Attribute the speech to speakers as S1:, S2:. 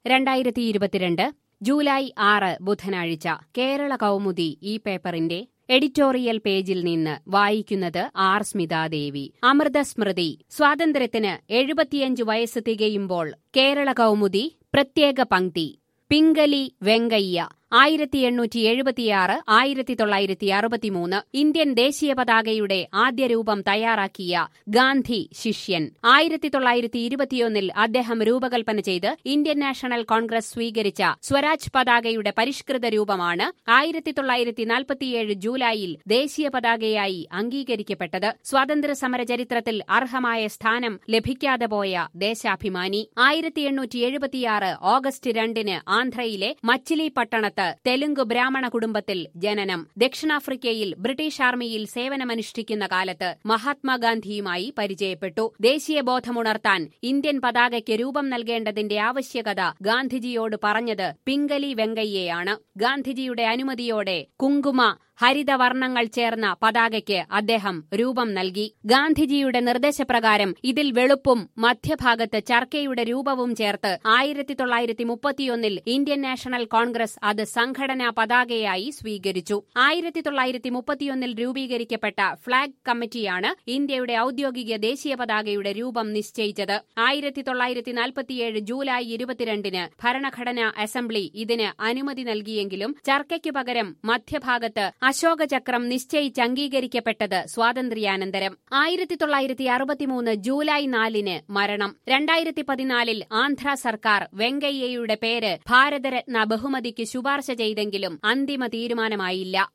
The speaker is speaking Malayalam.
S1: രണ്ടായിരത്തി ഇരുപത്തിരണ്ട് ജൂലൈ ആറ് ബുധനാഴ്ച കേരള കൗമുദി ഈ പേപ്പറിന്റെ എഡിറ്റോറിയൽ പേജിൽ നിന്ന് വായിക്കുന്നത് ആർ സ്മിതാദേവി അമൃതസ്മൃതി സ്വാതന്ത്ര്യത്തിന് എഴുപത്തിയഞ്ച് വയസ്സ് തികയുമ്പോൾ കേരള കൗമുദി പ്രത്യേക പങ്ക്തി പിംഗലി വെങ്കയ്യ ആയിരത്തി എണ്ണൂറ്റി എഴുപത്തിയാറ് ആയിരത്തി തൊള്ളായിരത്തി അറുപത്തിമൂന്ന് ഇന്ത്യൻ ദേശീയ പതാകയുടെ ആദ്യ രൂപം തയ്യാറാക്കിയ ഗാന്ധി ശിഷ്യൻ ആയിരത്തി തൊള്ളായിരത്തി ഇരുപത്തിയൊന്നിൽ അദ്ദേഹം രൂപകൽപ്പന ചെയ്ത് ഇന്ത്യൻ നാഷണൽ കോൺഗ്രസ് സ്വീകരിച്ച സ്വരാജ് പതാകയുടെ പരിഷ്കൃത രൂപമാണ് ആയിരത്തി തൊള്ളായിരത്തി നാൽപ്പത്തിയേഴ് ജൂലൈയിൽ ദേശീയ പതാകയായി അംഗീകരിക്കപ്പെട്ടത് സ്വാതന്ത്ര്യ സമര ചരിത്രത്തിൽ അർഹമായ സ്ഥാനം ലഭിക്കാതെ പോയ ദേശാഭിമാനി ആയിരത്തി എണ്ണൂറ്റി എഴുപത്തിയാറ് ഓഗസ്റ്റ് രണ്ടിന് ആന്ധ്രയിലെ മച്ചിലി പട്ടണത്ത് തെലുങ്ക് ബ്രാഹ്മണ കുടുംബത്തിൽ ജനനം ദക്ഷിണാഫ്രിക്കയിൽ ബ്രിട്ടീഷ് ആർമിയിൽ സേവനമനുഷ്ഠിക്കുന്ന കാലത്ത് മഹാത്മാഗാന്ധിയുമായി പരിചയപ്പെട്ടു ദേശീയ ബോധമുണർത്താൻ ഇന്ത്യൻ പതാകയ്ക്ക് രൂപം നൽകേണ്ടതിന്റെ ആവശ്യകത ഗാന്ധിജിയോട് പറഞ്ഞത് പിംഗലി വെങ്കയ്യയാണ് ഗാന്ധിജിയുടെ അനുമതിയോടെ കുങ്കുമ ഹരിതവർണ്ണങ്ങൾ ചേർന്ന പതാകയ്ക്ക് അദ്ദേഹം രൂപം നൽകി ഗാന്ധിജിയുടെ നിർദ്ദേശപ്രകാരം ഇതിൽ വെളുപ്പും മധ്യഭാഗത്ത് ചർക്കയുടെ രൂപവും ചേർത്ത് ആയിരത്തി തൊള്ളായിരത്തി മുപ്പത്തിയൊന്നിൽ ഇന്ത്യൻ നാഷണൽ കോൺഗ്രസ് അത് സംഘടനാ പതാകയായി സ്വീകരിച്ചു ആയിരത്തി തൊള്ളായിരത്തി മുപ്പത്തിയൊന്നിൽ രൂപീകരിക്കപ്പെട്ട ഫ്ളാഗ് കമ്മിറ്റിയാണ് ഇന്ത്യയുടെ ഔദ്യോഗിക ദേശീയ പതാകയുടെ രൂപം നിശ്ചയിച്ചത് ആയിരത്തി തൊള്ളായിരത്തി നാൽപ്പത്തിയേഴ് ജൂലൈ ഇരുപത്തിരണ്ടിന് ഭരണഘടനാ അസംബ്ലി ഇതിന് അനുമതി നൽകിയെങ്കിലും ചർക്കയ്ക്കു പകരം മധ്യഭാഗത്ത് അശോകചക്രം നിശ്ചയിച്ച് അംഗീകരിക്കപ്പെട്ടത് സ്വാതന്ത്ര്യാനന്തരം ആയിരത്തി തൊള്ളായിരത്തി അറുപത്തിമൂന്ന് ജൂലൈ നാലിന് മരണം രണ്ടായിരത്തി പതിനാലിൽ ആന്ധ്ര സർക്കാർ വെങ്കയ്യയുടെ പേര് ഭാരതരത്ന ബഹുമതിക്ക് ശുപാർശ ചെയ്തെങ്കിലും അന്തിമ തീരുമാനമായില്ല